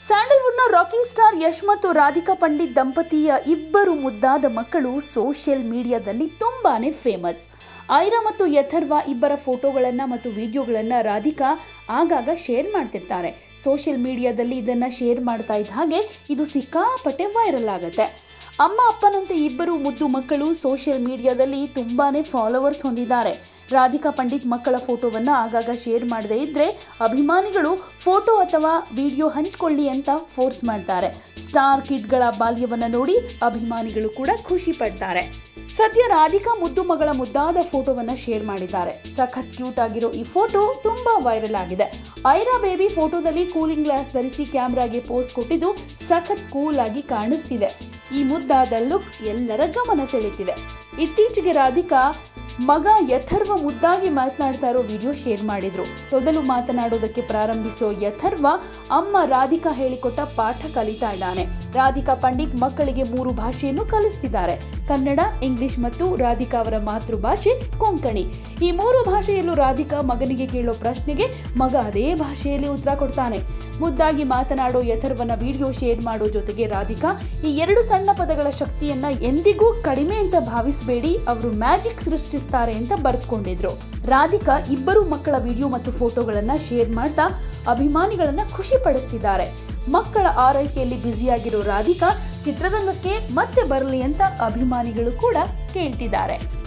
ಸ್ಯಾಂಡಲ್ವುಡ್ನ rocking star Yash ಮತ್ತು ರಾಧಿಕಾ ಪಂಡಿತ್ ದಂಪತಿಯ ಇಬ್ಬರು ಮುದ್ದಾದ ಮಕ್ಕಳು ಸೋಷಿಯಲ್ ಮೀಡಿಯಾದಲ್ಲಿ ತುಂಬಾನೇ ಫೇಮಸ್ ಐರಾ ಮತ್ತು ಯಥರ್ವ ಇಬ್ಬರ ಫೋಟೋಗಳನ್ನು ಮತ್ತು ವಿಡಿಯೋಗಳನ್ನು ರಾಧಿಕಾ ಆಗಾಗ ಶೇರ್ ಮಾಡ್ತಿರ್ತಾರೆ ಸೋಷಿಯಲ್ ಮೀಡಿಯಾದಲ್ಲಿ ಇದನ್ನು ಶೇರ್ ಮಾಡ್ತಾ ಇದ್ದ ಹಾಗೆ ಇದು ಸಿಕ್ಕಾಪಟ್ಟೆ ವೈರಲ್ ಆಗುತ್ತೆ ಅಮ್ಮ ಅಪ್ಪನಂತೆ ಇಬ್ಬರು ಮುದ್ದು ಮಕ್ಕಳು ಸೋಷಿಯಲ್ ಮೀಡಿಯಾದಲ್ಲಿ ತುಂಬಾನೇ ಫಾಲೋವರ್ಸ್ ಹೊಂದಿದ್ದಾರೆ ರಾಧಿಕಾ ಪಂಡಿತ್ ಮಕ್ಕಳ ಫೋಟೋವನ್ನು ಆಗಾಗ ಶೇರ್ ಮಾಡದೇ ಇದ್ರೆ ಅಭಿಮಾನಿಗಳು ಫೋಟೋ ಅಥವಾ ವಿಡಿಯೋ ಹಂಚ್ಕೊಳ್ಳಿ ಅಂತ ಫೋರ್ಸ್ ಮಾಡ್ತಾರೆ ಸ್ಟಾರ್ ಕಿಡ್ಗಳ ಬಾಲ್ಯವನ್ನು ನೋಡಿ ಅಭಿಮಾನಿಗಳು ಕೂಡ ಖುಷಿ ಪಡ್ತಾರೆ ಸದ್ಯ ರಾಧಿಕಾ ಮುದ್ದು ಮಗಳ ಮುದ್ದಾದ ಫೋಟೋವನ್ನ ಶೇರ್ ಮಾಡಿದ್ದಾರೆ ಸಖತ್ ಕ್ಯೂಟ್ ಆಗಿರೋ ಈ ಫೋಟೋ ತುಂಬಾ ವೈರಲ್ ಆಗಿದೆ ಐರಾ ಬೇಬಿ ಫೋಟೋದಲ್ಲಿ ಕೂಲಿಂಗ್ ಗ್ಲಾಸ್ ಧರಿಸಿ ಕ್ಯಾಮ್ರಾಗೆ ಪೋಸ್ ಕೊಟ್ಟಿದ್ದು ಸಖತ್ ಕೂಲ್ ಆಗಿ ಕಾಣಿಸ್ತಿದೆ ಈ ಮುದ್ದಾದ ಲುಕ್ ಎಲ್ಲರ ಗಮನ ಸೆಳೆತಿದೆ ಇತ್ತೀಚೆಗೆ ರಾಧಿಕಾ ಮಗ ಯಥರ್ವ ಮುದ್ದಾಗಿ ಮಾತನಾಡ್ತಾ ಇರೋ ವಿಡಿಯೋ ಶೇರ್ ಮಾಡಿದ್ರು ಮೊದಲು ಮಾತನಾಡೋದಕ್ಕೆ ಪ್ರಾರಂಭಿಸೋ ಯಥರ್ವ ಅಮ್ಮ ರಾಧಿಕಾ ಹೇಳಿಕೊಟ್ಟ ಪಾಠ ಕಲಿತಾ ಇದ್ದಾನೆ ರಾಧಿಕಾ ಪಂಡಿತ್ ಮಕ್ಕಳಿಗೆ ಮೂರು ಭಾಷೆಯನ್ನು ಕಲಿಸ್ತಿದ್ದಾರೆ ಕನ್ನಡ ಇಂಗ್ಲಿಷ್ ಮತ್ತು ರಾಧಿಕಾ ಅವರ ಮಾತೃಭಾಷೆ ಕೊಂಕಣಿ ಈ ಮೂರು ಭಾಷೆಯಲ್ಲೂ ರಾಧಿಕಾ ಮಗನಿಗೆ ಕೇಳೋ ಪ್ರಶ್ನೆಗೆ ಮಗ ಅದೇ ಭಾಷೆಯಲ್ಲಿ ಉತ್ತರ ಕೊಡ್ತಾನೆ ಮುದ್ದಾಗಿ ಮಾತನಾಡೋ ಯಥರ್ವನ ವಿಡಿಯೋ ಶೇರ್ ಮಾಡೋ ಜೊತೆಗೆ ರಾಧಿಕಾ ಈ ಎರಡು ಸಣ್ಣ ಪದಗಳ ಶಕ್ತಿಯನ್ನ ಎಂದಿಗೂ ಕಡಿಮೆ ಅಂತ ಭಾವಿಸಬೇಡಿ ಅವರು ಮ್ಯಾಜಿಕ್ ಸೃಷ್ಟಿಸ್ತಾರೆ ಅಂತ ಬರೆದುಕೊಂಡಿದ್ರು ರಾಧಿಕಾ ಇಬ್ಬರು ಮಕ್ಕಳ ವಿಡಿಯೋ ಮತ್ತು ಫೋಟೋಗಳನ್ನ ಶೇರ್ ಮಾಡ್ತಾ ಅಭಿಮಾನಿಗಳನ್ನ ಖುಷಿ ಪಡಿಸ್ತಿದ್ದಾರೆ ಮಕ್ಕಳ ಆರೈಕೆಯಲ್ಲಿ ಬ್ಯುಸಿಯಾಗಿರೋ ರಾಧಿಕಾ ಚಿತ್ರರಂಗಕ್ಕೆ ಮತ್ತೆ ಬರಲಿ ಅಂತ ಅಭಿಮಾನಿಗಳು ಕೂಡ ಕೇಳ್ತಿದ್ದಾರೆ